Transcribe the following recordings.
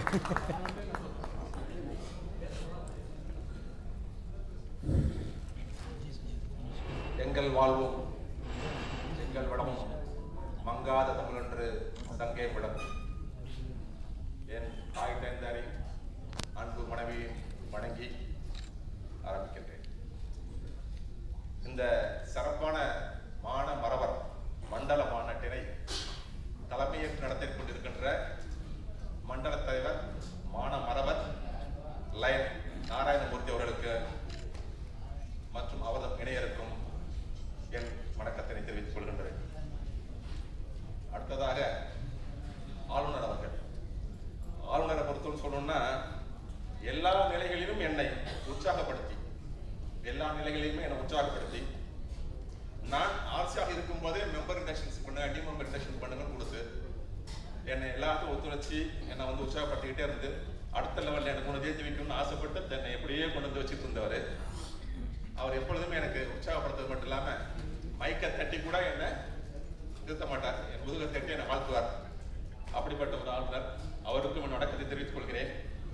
எங்கள் வாழ்வும் எங்கள் வளமும் மங்காத தமிழென்று சங்கே விடம் என் தாய் தந்தையரை அன்பு மனைவியும் வணங்கி ஆரம்பிக்கின்றேன் இந்த சிறப்பான மான மரவர் மண்டல மாநாட்டினை தலைமையேற்று நடத்திக் கொண்டிருக்கின்ற மண்டல தலைவர் மான மரவர் லைன் நாராயணமூர்த்தி அவர்களுக்கு மற்றும் அவரது இணையருக்கும் என் வணக்கத்தினை தெரிவித்துக் கொள்கின்றேன் அடுத்ததாக ஆளுநர் அவர்கள் ஆளுநரை பொறுத்தவரை சொல்லணும்னா எல்லா நிலைகளிலும் என்னை உற்சாகப்படுத்தி எல்லா நிலைகளிலுமே என்னை உற்சாகப்படுத்தி நான் ஆர்சியாக இருக்கும்போதே மெம்பர் இண்டக்ஷன்ஸ் பண்ணுங்க டி மெம்பர் இண்டக்ஷன் பண்ணுங்கன்னு கொடுத்து என்னை எல்லாருக்கும் ஒத்துழைச்சி என்னை வந்து உற்சாகப்படுத்திக்கிட்டே இருந்து அடுத்த லெவலில் எனக்கு ஒன்று ஜெயித்து வைக்கணும்னு ஆசைப்பட்டு என்னை எப்படியே கொண்டு வந்து வச்சுட்டு இருந்தவர் அவர் எப்பொழுதுமே எனக்கு உற்சாகப்படுத்துறது மட்டும் இல்லாம மைக்கை தட்டி கூட என்னை நிறுத்த மாட்டார் என் முதுகை தட்டி என்னை வாழ்த்துவார் அப்படிப்பட்ட ஒரு ஆளுநர் அவருக்கும் என் வணக்கத்தை தெரிவித்துக் கொள்கிறேன்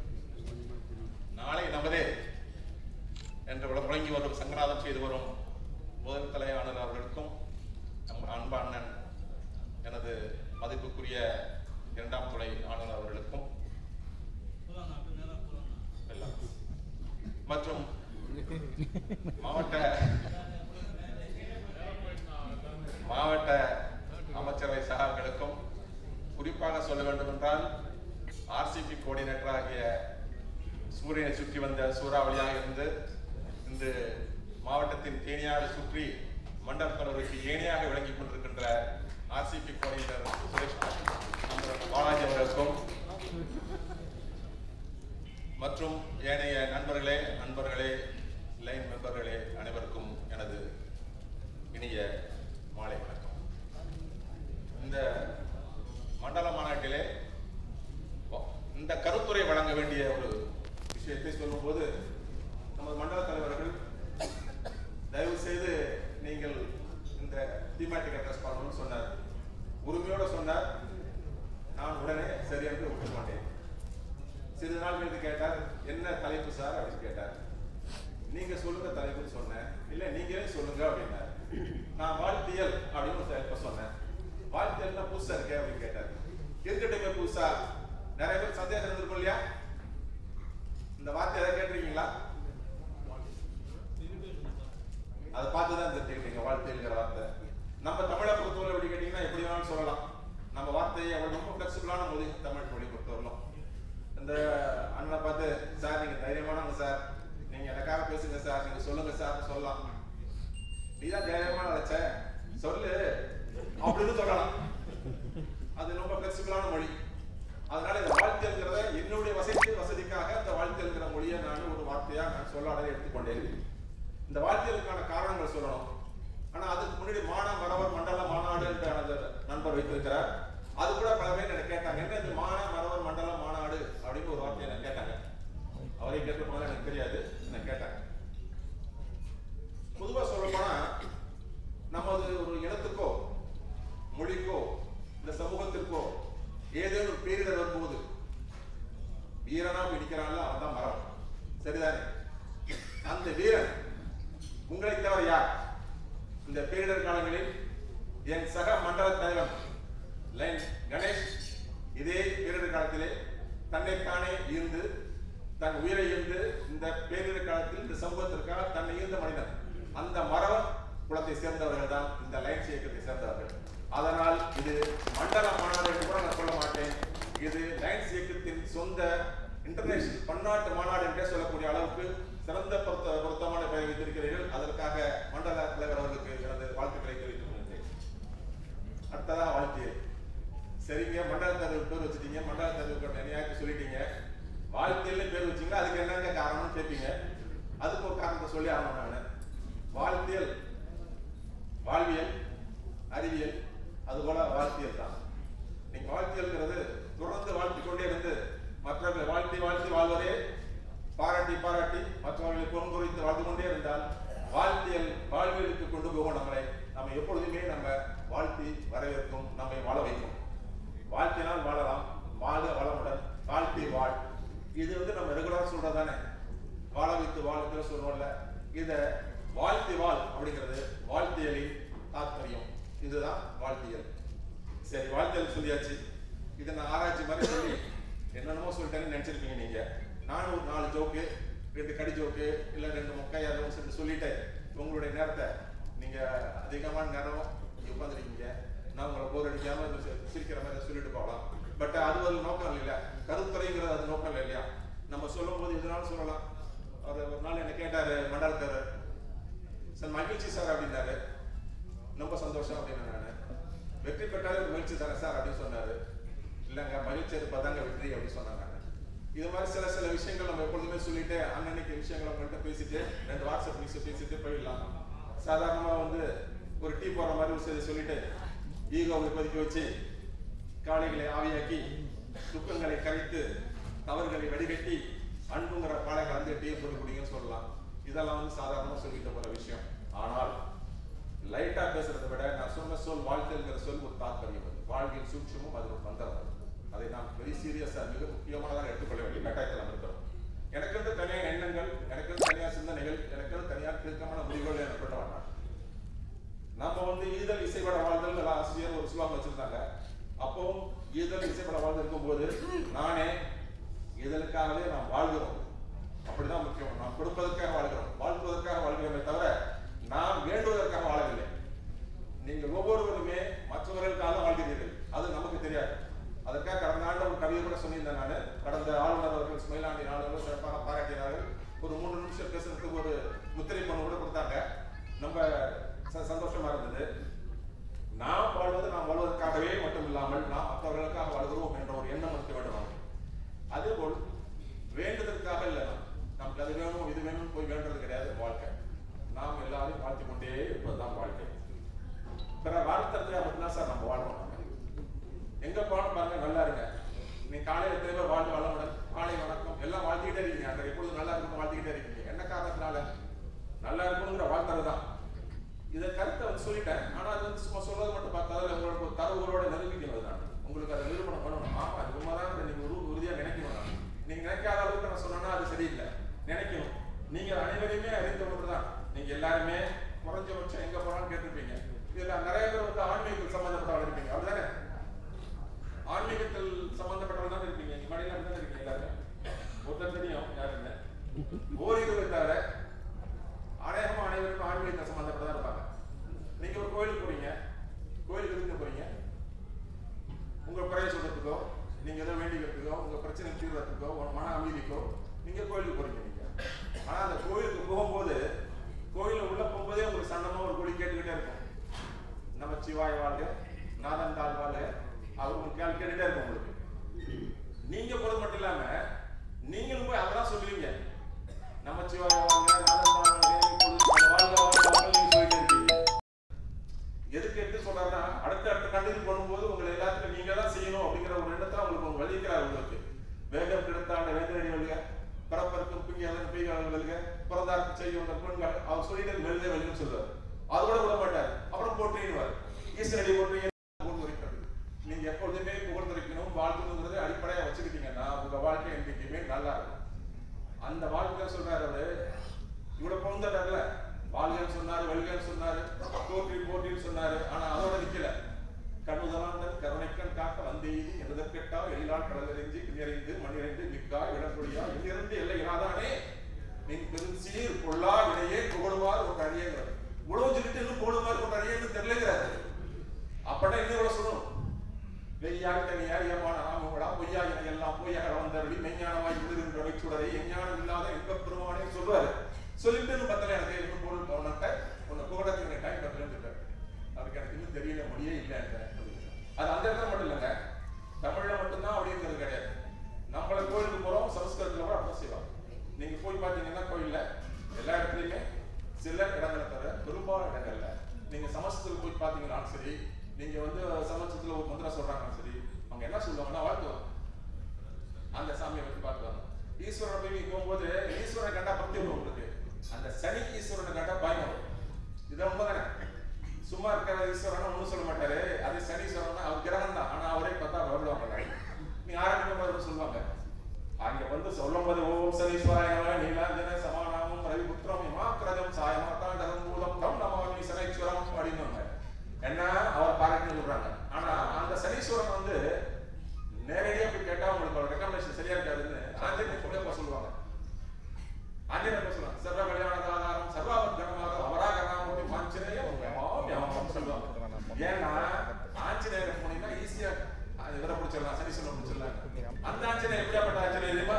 நாளை நமதே என்று விள- முழங்கி வரும் சங்கநாதம் செய்து வரும் முதல் தலை ஆளுநர் அவர்களுக்கும் நம் அன்பு அண்ணன் எனது மதிப்புக்குரிய இரண்டாம் துணை ஆளுநர் அவர்களுக்கும் எல்லாம் மற்றும் மாவட்ட மாவட்ட அமைச்சரவை சகாக்களுக்கும் குறிப்பாக சொல்ல வேண்டும் என்றால் ஆர்சிபி கோஆர்டினேட்டர் ஆகிய சூரியனை சுற்றி வந்த சூறாவளியாக இருந்து இன்று மாவட்டத்தின் தேனியாக சுற்றி மண்டல தலைவருக்கு ஏணியாக விளங்கிக் கொண்டிருக்கின்ற ஆர்சிபி கோஆர்டினேட்டர் சுரேஷ் நண்பர் பாலாஜி அவர்களுக்கும் மற்றும் ஏனைய நண்பர்களே நண்பர்களே லைன் மெம்பர்களே அனைவருக்கும் எனது இனிய மாலை வணக்கம் இந்த மண்டல மாநாட்டிலே வ- இந்த கருத்துரை வழங்க வேண்டிய ஒரு விஷயத்தை சொல்லும்போது நமது மண்டல தலைவர்கள் தயவு செய்து நீங்கள் இந்த தீமாட்டிக் அட்ரஸ் பண்ணணும்னு சொன்னார் உரிமையோட சொன்னார் நான் உடனே சரி என்று ஒப்புக் கொண்டேன் சிறிது நாள் கழித்து கேட்டார் என்ன தலைப்பு சார் அப்படின்னு கேட்டார் நீங்க சொல்லுங்க தலைப்புன்னு சொன்னேன் இல்ல நீங்களே சொல்லுங்க அப்படின்னார் நான் வாழ்த்தியல் அப்படின்னு ஒரு தலைப்பை சொன்னேன் வாழ்த்தியல்னா புதுசா இருக்கே அப்படின்னு கேட்டார் இருக்கட்டுமே புதுசா நிறைய பேர் சந்தேகம் இருந்திருக்கும் இல்லையா இந்த வார்த்தை எதாவது கேட்டிருக்கீங்களா அதை பார்த்து தான் தெரிஞ்சுக்கிட்டீங்க வாழ்த்தியல்ங்கிற வார்த்தை நம்ம தமிழை பொறுத்தவரை எப்படி கேட்டீங்கன்னா எப்படி வேணாலும் சொல்லலாம் நம்ம வார்த்தையை அவ்வளவு ரொம்ப ஃபிளெக்சிபிளான மொழி தமிழ் மொழி பொறுத்தவரையிலும் இந்த அண்ணனை பார்த்து சார் நீங்க தைரியமானவங்க சார் நீங்க எனக்காக பேசுங்க சார் நீங்க சொல்லுங்க சார் சொல்லலாம் நீதான் தைரியமான நினைச்ச சொல்லு அப்படின்னு சொல்லலாம் அது ரொம்ப ஃபிளெக்சிபிளான மொழி அதனால இந்த வாழ்த்துங்கிறத என்னுடைய வசதி வசதிக்காக இந்த வாழ்த்துங்கிற மொழியை நான் ஒரு வார்த்தையா நான் சொல்லாடலை எடுத்துக்கொண்டேன் இந்த வாழ்த்துகளுக்கான காரணங்கள் சொல்லணும் ஆனா அதுக்கு முன்னாடி மானா மரவர் மண்டல மாநாடு என்ற அந்த நண்பர் வைத்திருக்கிறார் அது கூட பல பேர் எனக்கு கேட்டாங்க என்ன இந்த மானா மரவர் மண்டல மாநாடு அப்படின்னு ஒரு வார்த்தையை எனக்கு கேட்டாங்க அவரே கேட்டு போனா எனக்கு தெரியாது எனக்கு கேட்டாங்க பொதுவா சொல்ல போனா நமது ஒரு இனத்துக்கோ மொழிக்கோ இந்த சமூகத்திற்கோ ஏதேனும் பேரிடர் வரும்போது வீரனா பிடிக்கிறான்ல அவன் தான் மரம் சரிதானே அந்த வீரன் உங்களை தவிர யார் இந்த பேரிடர் காலங்களில் என் சக மண்டல தலைவன் லைன் கணேஷ் இதே பேரிடர் காலத்திலே தன்னைத்தானே ஈர்ந்து தன் உயிரை ஈர்ந்து இந்த பேரிடர் காலத்தில் இந்த சமூகத்திற்காக தன்னை ஈர்ந்த மனிதன் அந்த மரவ குலத்தை சேர்ந்தவர்கள் தான் இந்த லைன்ஸ் இயக்கத்தை சேர்ந்தவர்கள் அதனால் இது மண்டல மாநாடு என்று கூட நான் சொல்ல மாட்டேன் இது லைன்ஸ் இயக்கத்தின் சொந்த இன்டர்நேஷனல் பன்னாட்டு மாநாடு என்றே சொல்லக்கூடிய அளவுக்கு சிறந்த பொருத்த பொருத்தமான பெயர் வைத்திருக்கிறீர்கள் அதற்காக மண்டல தலைவர் அவர்களுக்கு எனது வாழ்த்துக்களை தெரிவித்துக் கொள்கிறேன் அடுத்ததா வாழ்த்தியல் சரிங்க மண்டல தலைவர் பேர் வச்சுட்டீங்க மண்டல தலைவர் நினையாக்கு சொல்லிட்டீங்க வாழ்த்தியல்னு பேர் வச்சீங்களா அதுக்கு என்னங்க காரணம்னு கேட்பீங்க அதுக்கு ஒரு காரணத்தை சொல்லி ஆகணும் நான் வாழ்த்தியல் வாழ்வியல் அறிவியல் அதுபோல வாழ்த்தியல் தான் நீங்க வாழ்த்தியல்ங்கிறது தொடர்ந்து வாழ்த்திக் கொண்டே இருந்து மற்றவர்களை வாழ்த்தி வாழ்த்தி வாழ்வதே பாராட்டி பாராட்டி மற்றவர்களை பொறுங்குறித்து வாழ்ந்து கொண்டே இருந்தால் வாழ்த்தியல் வாழ்வியலுக்கு கொண்டு போகும் நம்மளை நம்ம எப்பொழுதுமே நம்ம வாழ்த்தி வரவேற்கும் நம்மை வாழ வைக்கும் வாழ்த்தினால் வாழலாம் வாழ வாழ் இது வந்து நம்ம ரெகுலரா சொல்றதானே வாழ வைத்து வாழ்த்துல சொல்றோம்ல இத வாழ்த்தி வாழ் அப்படிங்கிறது வாழ்த்தியலின் தாத்பரியம் இதுதான் வாழ்த்தியல் சரி வாழ்த்தியல் சொல்லியாச்சு இதை நான் ஆராய்ச்சி மாதிரி சொல்லி என்னென்னமோ சொல்லிட்டேன்னு நினைச்சிருப்பீங்க நீங்க நானும் ஒரு நாலு ஜோக்கு ரெண்டு கடி ஜோக்கு இல்ல ரெண்டு மொக்கையாரும் சொல்லி சொல்லிட்டு உங்களுடைய நேரத்தை நீங்க அதிகமான நேரம் இங்க உட்காந்துருக்கீங்க நான் உங்களை போர் அடிக்காம இது சி- சிரிக்கிற மாதிரி சொல்லிட்டு போகலாம் பட் அது ஒரு நோக்கம் இல்லையா கருத்துறைங்கிறது அது நோக்கம் இல்லை இல்லையா நம்ம சொல்லும் போது எதுனாலும் சொல்லலாம் அவர் ஒரு நாள் என்ன கேட்டாரு மண்டலக்காரர் சார் மகிழ்ச்சி சார் அப்படின்னாரு ரொம்ப சந்தோஷம் அப்படின்னு நான் வெற்றி பெற்றாலே ஒரு மகிழ்ச்சி தானே சார் அப்படின்னு சொன்னாரு இல்லைங்க மகிழ்ச்சி இருப்பதாங்க வெற்றி அப்படின்னு சொன்னாங்க இது மாதிரி சில சில விஷயங்கள் நம்ம எப்பொழுதுமே சொல்லிட்டு அன்னன்னைக்கு விஷயங்களை உங்கள்கிட்ட பேசிட்டு ரெண்டு வாட்ஸ்அப் நியூஸ் பேசிட்டு போயிடலாம் சாதாரணமா வந்து ஒரு டீ போடுற மாதிரி ஒரு செய்தி சொல்லிட்டு ஈகோவை கொதிக்க வச்சு காளைகளை ஆவியாக்கி துக்கங்களை கரைத்து தவறுகளை வடிகட்டி அன்புங்கிற பாலை கலந்து டீ போட்டு குடிங்கன்னு சொல்லலாம் இதெல்லாம் வந்து சாதாரணமா சொல்லிட்டு போற விஷயம் ஆனால் லைட்டா பேசுறதை விட நான் சொன்ன சொல் வாழ்க்கைங்கிற சொல் ஒரு தாத்பரியம் அது. வாழ்வின் சூட்சமும் அது ஒரு மந்திரம் அது. அதை நாம் வெரி சீரியஸா மிக முக்கியமானதாக எடுத்துக்கொள்ள வேண்டிய கட்டாயத்தில் நாம் இருக்கிறோம் எனக்கு வந்து தனியாக எண்ணங்கள் எனக்கு வந்து தனியார் சிந்தனைகள் எனக்கு வந்து தனியார் தீர்க்கமான முடிவுகள் எனப்பட்ட வேண்டாம் நம்ம வந்து ஈதல் இசைப்பட வாழ்தல் ஆசிரியர் ஒரு சுவாங்க வச்சிருந்தாங்க அப்பவும் ஈதல் இசைப்பட வாழ்ந்து இருக்கும்போது நானே இதழுக்காகவே நாம் வாழ்கிறோம் அப்படிதான் முக்கியம் நாம் கொடுப்பதற்காக வாழ்கிறோம் வாழ்த்துவதற்காக வாழ்கிறோமே தவிர நாம் வேண்டுவதற்காக வாழவில்லை நீங்கள் ஒவ்வொருவருமே மற்றவர்களுக்காக வாழ்கிறீர்கள் அது நமக்கு தெரியாது அதற்காக கடந்த ஆண்டு ஒரு கவிதை கூட சொல்லியிருந்தேன் நான் கடந்த ஆளுநர் அவர்கள் ஸ்மைலாண்டி ஆளுநர் சிறப்பாக பாராட்டினார்கள் ஒரு மூணு நிமிஷம் பேசுறதுக்கு ஒரு முத்திரை பண்ணு கூட கொடுத்தாங்க நம்ம ச- சந்தோஷமா இருந்தது நாம் வாழ்வது நாம் வாழ்வதற்காகவே மட்டும் இல்லாமல் நாம் மற்றவர்களுக்காக வாழ்கிறோம் என்ற ஒரு எண்ணம் இருக்க வேண்டும் நமக்கு. அதேபோல் வேண்டுதற்காக இல்லை நாம் நமக்கு அது வேணும் இது வேணும் போய் வேண்டது கிடையாது வாழ்க்கை நாம் எல்லாரையும் வாழ்த்திக் கொண்டே இருப்பதுதான் வாழ்க்கை பிற வாழ்த்துறதுக்காக மட்டும்தான் சார் நம்ம வாழ்றோம் நம்ம. எங்க போனாலும் பாருங்க நல்லா இருங்க நீ காலையில எத்தனை பேர் வாழ்ந்து வளமுடன் காலை வணக்கம் எல்லாம் வாழ்த்திக்கிட்டே இருக்கீங்க அந்த எப்பொழுதும் நல்லா இருக்கணும் வாழ்த்திக்கிட்டே இருக்கீங்க என்ன காரணத்தினால நல்லா இருக்கணுங்கிற வாழ்த்துறது தான் இதை கருத்தை வந்து சொல்லிட்டேன் ஆனா அது வந்து சும்மா சொல்றது மட்டும் பார்த்தா அதுல உங்களுக்கு ஒரு தரவுகளோட நிரூபிக்கணும் நான் உங்களுக்கு அதை நிரூபணம் பண்ணணும் ஆமா அது உண்மைதான் நீங்க உரு உறுதியா நினைக்கணும் நான். நீங்க நினைக்காத அளவுக்கு நான் சொன்னேன்னா அது சரியில்லை நினைக்கணும் நீங்க அனைவரையுமே அறிந்த ஒன்றுதான் நீங்க எல்லாருமே குறைஞ்சபட்சம் எங்க போனாலும் கேட்டிருப்பீங்க இதுல நிறைய பேர் வந்து ஆன்மீகத்தில் சம்பந்தப்பட்டவங்க இருப்பீங்க அப்படிதானே ஆன்மீகத்தில் சம்பந்தப்பட்டவங்க தான் இருப்பீங்க நீங்க மடியில தான் இருக்கீங்க எல்லாருமே ஒருத்தர் தெரியும் யாருன்னு ஓரிரு தவிர அநேகமா அனைவருக்கும் ஆன்மீகத்தில் சம்பந்தப்பட்டதா இருப்பாங்க நீங்க ஒரு கோயிலுக்கு போறீங்க கோயிலுக்கு எதுக்கு போறீங்க உங்க குறைய சொல்றதுக்கோ நீங்க ஏதோ வேண்டிக்கிறதுக்கோ உங்க பிரச்சனை தீர்றதுக்கோ உங்க மன அமைதிக்கோ நீங்க கோயிலுக்கு போறீங்க நீங்க ஆனா அந்த கோயிலுக்கு போகும்போது கோயில்ல உள்ள போகும்போதே உங்களுக்கு சன்னமா ஒரு கொடி கேட்டுக்கிட்டே இருக்கும் நம்ம சிவாய வாழ்க நாதன் தாழ் வாழ்க அவர் உங்களுக்கு கேள்வி கேட்டுட்டே இருக்கும் உங்களுக்கு நீங்க போறது மட்டும் இல்லாம நீங்களும் போய் அதெல்லாம் சொல்லுவீங்க நம்ம சிவாய வாழ்க நாதன் தாழ் வாழ்க இப்பொழுது வாழ்க வாழ்க வாழ்க நீங்க சொல்லிட்டே இருக்கீங்க எதுக்கு எடுத்து சொல்றாருன்னா அடுத்த அடுத்த கண்டிப்பாக பண்ணும்போது உங்களை எல்லாத்துக்கும் நீங்க தான் செய்யணும் அப்படிங்கிற ஒரு எண்ணத்துல உங்களுக்கு ஒரு வலிக்கிறார் உங்களுக்கு வேகம் கிடைத்தாண்ட வேந்தனடி வழிக பரப்பருக்கும் பிங்கியாதன் பீகாதன் வெல்க பிறந்தாருக்கு செய்யும் அந்த பெண்கள் அவர் சொல்லிட்டு வெல்க வெல்லுன்னு சொல்றாரு அதோட விட மாட்டார் அப்புறம் போட்டுவார் ஈஸ்வரடி போட்டு புகழ்ந்துரைக்கிறது நீங்க எப்பொழுதுமே புகழ்ந்துரைக்கணும் வாழ்த்துங்கிறத அடிப்படையா வச்சுக்கிட்டீங்கன்னா உங்க வாழ்க்கை என்றைக்குமே நல்லா இருக்கும் அந்த வாழ்க்கை சொல்றாரு அவரு இவ்வளவு புகழ்ந்துட்டார்ல வாழ்கன்னு சொன்னாரு வெல்கன்னு சொன்னாரு போற்றி போற்றின்னு சொன்னாரு ஆனா அதோட நிக்கல கண்ணுதலாண்டன் கருணைக்கண் காக்க வந்தெய்தி எனதற்கெட்டா எழிலால் கடலறிஞ்சு நிறைந்து மண்ணிறைந்து மிக்காய் விடக்கூடியா இங்கிருந்து எல்லை இராதானே நின் பெருஞ்சீர் பொல்லா வினையே புகழுவார் ஒரு அழியங்கிறார் இவ்வளவு சொல்லிட்டு இன்னும் புகழுவார் ஒரு அழியன்னு தெரியலங்கிறாரு அப்படா இன்னும் இவ்வளவு சொல்லணும் வெய்யாய் தனியாய் ஏமான ஆமங்களா பொய்யாயினை எல்லாம் பொய்யாக வந்தருளி மெஞ்ஞானமாய் விழுகின்ற வைச்சுடரை எஞ்ஞானம் இல்லாத இன்பப் பெருமானே சொல்றாரு சொல்லிட்டு இன்னும் பத்தல எனக்கு இன்னும் பொருள் தோணட்ட உன்னை புகழத்துக்கு டைம் பத்தலன்னு சொல்றாரு அதுக்கு எனக்கு இன்னும் தெரியல முடியே இல்லை அது அந்த இடத்துல மட்டும் இல்லைங்க தமிழ்ல மட்டும்தான் அப்படிங்கிறது கிடையாது நம்மள கோயிலுக்கு போறோம் சமஸ்கிருதத்துல கூட அப்படிதான் செய்வாங்க நீங்க போய் பார்த்தீங்கன்னா கோயில்ல எல்லா இடத்துலயுமே சில இடங்களை தவிர பெரும்பாலும் இடங்கள்ல நீங்க சமஸ்கிருதத்துல போய் பார்த்தீங்கன்னாலும் சரி நீங்க வந்து சமஸ்கிருதத்துல ஒரு மந்திரம் சொல்றாங்கன்னு சரி அவங்க என்ன சொல்லுவாங்கன்னா வாழ்த்துவாங்க அந்த சாமியை வச்சு பார்த்துவாங்க ஈஸ்வரனை போய் நீங்க போகும்போது ஈஸ்வரனை கண்டா பக்தி வரும் உங்களுக்கு அந்த சனி ஈஸ்வரனை கண்டா பயம் வரும் இது உண்மைதானே சும்மா இருக்கிற ஈஸ்வரன் ஒன்றும் சொல்ல மாட்டாரு அதே சனி ஈஸ்வரன் அவர் கிரகம் தான் ஆனா அவரே பார்த்தா வருவாங்க நீங்க ஆரம்பிக்கும் போது சொல்லுவாங்க சொல்லும் போது ஓம் சனீஸ்வராய நம நீலாஞ்சன சமானாமம் ரவிபுத்திரம் இமாக்கிரஜம் சாய மாதாண்டகம் மூலம் தம் நமாமி சனீஸ்வரம் அப்படின்னு என்ன அவர் பாராட்டி சொல்றாங்க ஆனா அந்த சனீஸ்வரன் வந்து நேரடியா போய் கேட்டா உங்களுக்கு ரெக்கமெண்டேஷன் சரியா இருக்காதுன்னு ஆஞ்சநேயர் கூட சொல்லுவாங்க ஆஞ்சநேயர் சொல்லுவாங்க சர்வ கல்யாண ஆதாரம் சர்வாபத்கரமாக அவராகராமூர்த்தி மாஞ்சநேயம் யமம் யமம் சொல்லுவாங்க ஏன்னா ஆஞ்சநேயர் போனீங்கன்னா ஈஸியா இவரை பிடிச்சிடலாம் சனீஸ்வரன் பிடிச்சிடலாம் அந்த ஆஞ்சநேயர் எப்படியாப்பட்ட ஆஞ்சநேயர் தெரியுமா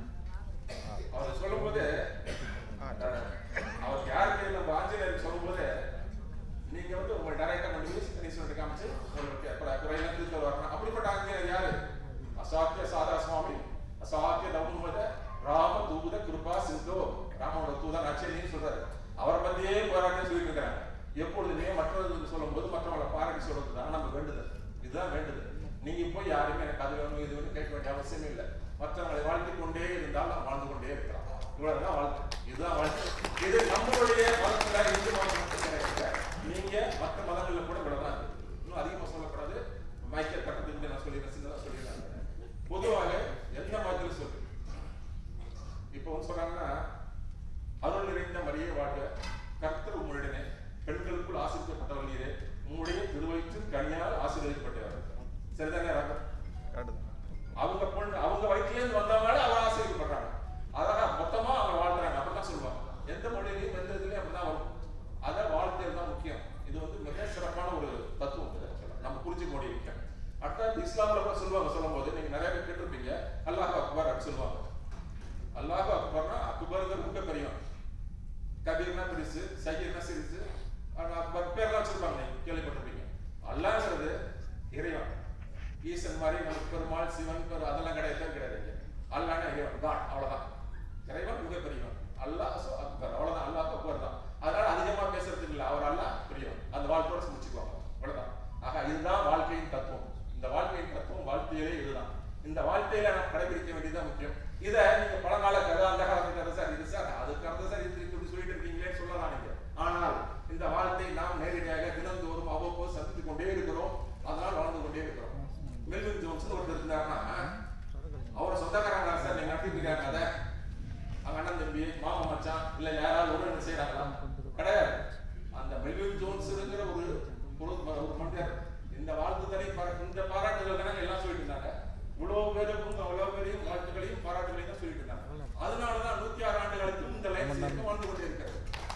அவர் சொல்லும்போது அஹ், அவருக்கு யாருக்கு நம்ம ஆஞ்சநேயர் சொல்லும்போது நீங்க வந்து உங்க டைரக்டா கொண்டு போய் சனீஸ்வரன் காமிச்சு உங்களுக்கு அப்புறம் குறையெல்லாம் தீர்த்து வரணும் அப்படிப்பட்ட ஆஞ்சநேயர் யாரு அசாத்திய சாதா சுவாமி அசாத்திய தவுமத ராம தூத கிருபா சிந்தோ ராமோட தூதன் அச்சேனின்னு சொல்றாரு அவரை பத்தியே போராட்டம் சொல்லிட்டு இருக்காங்க எப்பொழுதுமே மற்றவர்கள் சொல்லும் போது மற்றவங்களை பாராட்டி சொல்றது தான் நம்ம வேண்டுதல் இதுதான் வேண்டுதல் நீங்க போய் யாருமே எனக்கு அது வேணும் இது வேணும் கேட்க வேண்டிய அவசியமே இல்லை மற்றவங்களை வாழ்த்தி கொண்டே இருந்தால் நாம் வாழ்ந்து கொண்டே இருக்கிறோம் இவ்வளவுதான் வாழ்க்கை இதுதான் வாழ்க்கை இது நம்மளுடைய மதத்துல இந்து மதம் மட்டும் கிடையாது நீங்க மற்ற மதங்கள்ல கூட இவ்வளவுதான் இருக்கு. இன்னும் அதிகமா சொல்லக்கூடாது மைக்கேல் கட்டத்துக்கு நான் சொல்லிடுறேன் சின்னதா சொல்லிடுறேன் பொதுவாக எந்த மதத்திலும் சொல்லு இப்போ வந்து சொல்றாங்கன்னா அருள் நிறைந்த மரியே வாழ்க கர்த்தர் உம்முடனே பெண்களுக்குள் ஆசிரியப்பட்டவர் நீரே உம்முடைய திருவயிற்று கண்ணியால் ஆசீர்வதிக்கப்பட்டவர் சரிதானே ராகம் அவங்க பொண்ணு அவங்க வயிற்றுல இருந்து வந்தவங்க அவர் ஆசீர்வதிக்கப்படுறாங்க அதான் மொத்தமா அவங்க வாழ்றாங்க அப்படிதான் சொல்லுவாங்க எந்த மொழியிலையும் எந்த இதுலயும் அப்படிதான் வரும் அத வாழ்க்கையில் தான் முக்கியம் இது வந்து மிக சிறப்பான ஒரு தத்துவம் இது actually. நம்ம புரிஞ்சுக்க வேண்டிய விஷயம் அடுத்தது இஸ்லாம்ல கூட சொல்லுவாங்க சொல்லும் போது நீங்க நிறைய பேர் கேட்டிருப்பீங்க அல்லாஹ் அக்பர் அப்படின்னு சொல்லுவாங்க அல்லாஹ் அக்பர்னா அக்பருங்கிற மிக பெரியவன் கபீர்னா பெருசு சகீர்னா சிறுசு ஆனா அக்பர் பேர்லாம் வச்சிருப்பாங்க நீங்க கேள்விப்பட்டிருப்பீங்க அல்லாஹ்ங்கிறது இறைவன் ஈசன் மாதிரி நமக்கு பெருமாள் சிவன் பெரு அதெல்லாம் கிடையாது கிடையாது இங்க. அல்லாஹ்னா இறைவன் காட் அவ்வளவுதான் இறைவன் மிக பெரியவன் அல்லாஹ் சோ அக்பர் அவ்வளவுதான் அல்லாஹ் அக்பர் தான் அதனால அதிகமா பேசுறதுக்கு இல்ல அவர் அல்லாஹ் பெரியவன் அந்த வாழ்க்கையோட முடிச்சுக்குவாங்க அவ்வளவுதான் ஆக இதுதான் வாழ்க்கையின் தத்துவம் இந்த வாழ்க்கையின் தத்துவம் வாழ்க்கையிலே இதுதான் இந்த வாழ்க்கையில நாம் கடைபிடிக்க வேண்டியதுதான் முக்கியம் இதை நீங்க பழங்கால கதை அந்த காலத்து கதை சார் இது சார் அதுக்கு அடுத்த சார் இது இப்படி சொல்லிட்டு இருக்கீங்களே சொல்லலாம் நீங்க ஆனால் இந்த வாழ்க்கை நாம் நேரடியாக தினந்தோறும் அவ்வப்போது சந்தித்துக் கொண்டே இருக்கிறோம் அதனால் வாழ்ந்து கொண்டே இருக்கிறோம் மெல்வின் ஜோன்ஸ் ஒருத்தர் இருந்தாருன்னா அவரை சொந்தக்காரங்க சார் நீங்க நடத்திட்டு இருக்காங்க அதை அவங்க அண்ணன் தம்பி மாமா மச்சான் இல்ல யாராவது ஒரு என்ன செய்யறாங்களா கிடையாது அந்த மெல்வின் ஜோன்ஸ் இருக்கிற ஒரு ஒரு ஒரு மனிதர் இந்த வாழ்த்துதலை பாரா- இந்த பாராட்டுகள் தானே எல்லாம் சொல்லிட்டு இருந்தாங்க இவ்வளவு பேருக்கும் அவ்வளவு பேரையும் வாழ்த்துக்களையும் பாராட்டுகளையும் தான் சொல்லிட்டு இருந்தாங்க அதனாலதான் நூத்தி ஆறு ஆண்டுகளுக்கு இந்த லைன் சேர்க்க வாழ்ந்து கொண்டே இருக்கிறது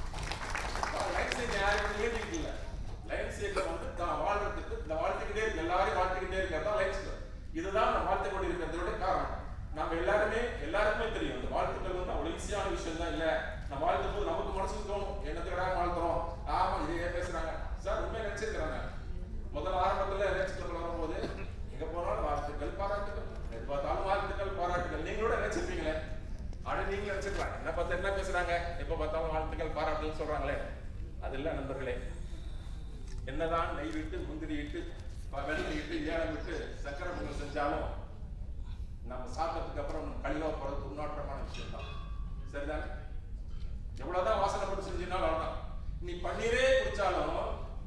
லைன் சேர்க்க யாரும் ஏற்றிட்டு இல்ல லைன் சேர்க்க வந்து தான் வாழ்றதுக்கு இந்த வாழ்த்துக்கிட்டே இருக்கு எல்லாரையும் வாழ்த்துக்கிட்டே இருக்கிறது தான் லைன் சேர்க்க இதுதான் நம்ம வாழ்த்து கொண்டு இருக்கிறதோட காரணம் நம்ம எல்லாருமே எல்லாருக்குமே தெரியும் இந்த வாழ்த்துக்கள் வந்து அவ்வளவு ஈஸியான விஷயம் தான் இல்ல நம்ம வாழ்த்தும் போது நமக்கு மனசுக்கு தோணும் என்னத்துக்கடா வாழ்த்துறோம் ஆமா இதே பேசுறாங்க சார் உண்மையை நினைச்சிருக்கிறாங்க முதல்ல ஆரம்பத்துல நினைச்சுட்டு வரும்போது எங்க போனாலும் வாழ்த்துக்கள் பாராட்டுகள் எது பார்த்தாலும் வாழ்த்துக்கள் பாராட்டுகள் நீங்களோட நினைச்சிருப்பீங்களே ஆனா நீங்க நினைச்சிருக்கலாம் என்ன பார்த்து என்ன பேசுறாங்க எப்ப பார்த்தாலும் வாழ்த்துக்கள் பாராட்டுகள் சொல்றாங்களே அது இல்ல நண்பர்களே என்னதான் நெய் விட்டு முந்திரி இட்டு ப- வெள்ளி இட்டு ஏலம் விட்டு சக்கரை பொங்கல் செஞ்சாலும் நம்ம சாப்பிட்டதுக்கு அப்புறம் கழிவா போறது துர்நாற்றமான விஷயம் தான் சரிதானே எவ்வளவுதான் வாசனை போட்டு செஞ்சினாலும் அவ்வளவுதான் நீ பன்னீரே குடிச்சாலும்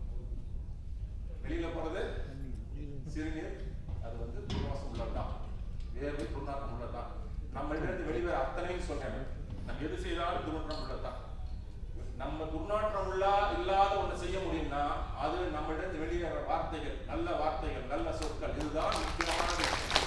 வெளியில போறது சிறுநீர் அது வந்து துர்வாசம் உள்ளதுதான் வேர்வை துர்நாற்றம் உள்ளதுதான் நம்ம இருந்து வெளிவர அத்தனையும் சொன்னேன் நம்ம எது செய்தாலும் துர்நாற்றம் உள்ளதுதான் நம்ம துர்நாற்றம் உள்ளா இல்லாத ஒண்ணு செய்ய முடியும்னா அது நம்ம இருந்து வெளியேற வார்த்தைகள் நல்ல வார்த்தைகள் நல்ல சொற்கள் இதுதான் முக்கியமானது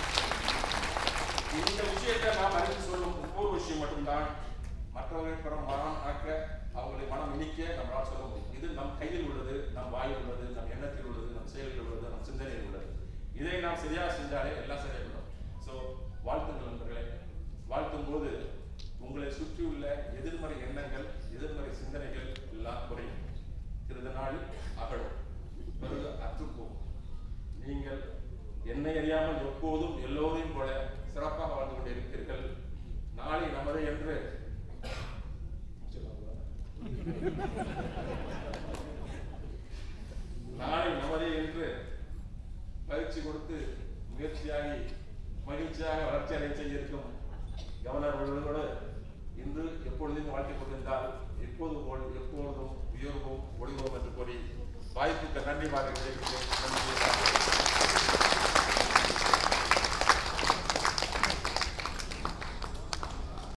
இந்த விஷயத்தை நாம் அறிந்து சொல்லும் ஒவ்வொரு விஷயம் மட்டும்தான் மற்றவர்கள் பிற மனம் ஆக்க அவங்களை மனம் இனிக்க நம்மளால் சொல்ல முடியும் இது நம் கையில் உள்ளது நம் வாயில் உள்ளது நம் எண்ணத்தில் உள்ளது நம் செயலில் உள்ளது நம் சிந்தனையில் உள்ளது இதை நாம் சரியா செஞ்சாலே எல்லாம் சரியாகிடும் ஸோ வாழ்த்துங்கள் நண்பர்களே வாழ்த்தும் போது உங்களை சுற்றியுள்ள எதிர்மறை எண்ணங்கள் எதிர்மறை சிந்தனைகள் எல்லாம் குறையும் சிறிது நாளில் அகலும் பிறகு அற்றுப்போகும் நீங்கள் என்னை அறியாமல் எப்போதும் எல்லோரையும் போல சிறப்பாக வாழ்ந்து கொண்டிருப்பீர்கள் நாளை நமது என்று நாளை நமதே என்று பயிற்சி கொடுத்து முயற்சியாகி மகிழ்ச்சியாக வளர்ச்சி அடைய செய்ய இருக்கும் கவர்னர்களோடு இன்று எப்பொழுதும் வாழ்க்கை கொண்டிருந்தால் எப்போது போல் எப்பொழுதும் உயர்வோம் ஒளிவோம் என்று கூறி வாய்ப்புக்கு நன்றி பாருங்கள் நன்றி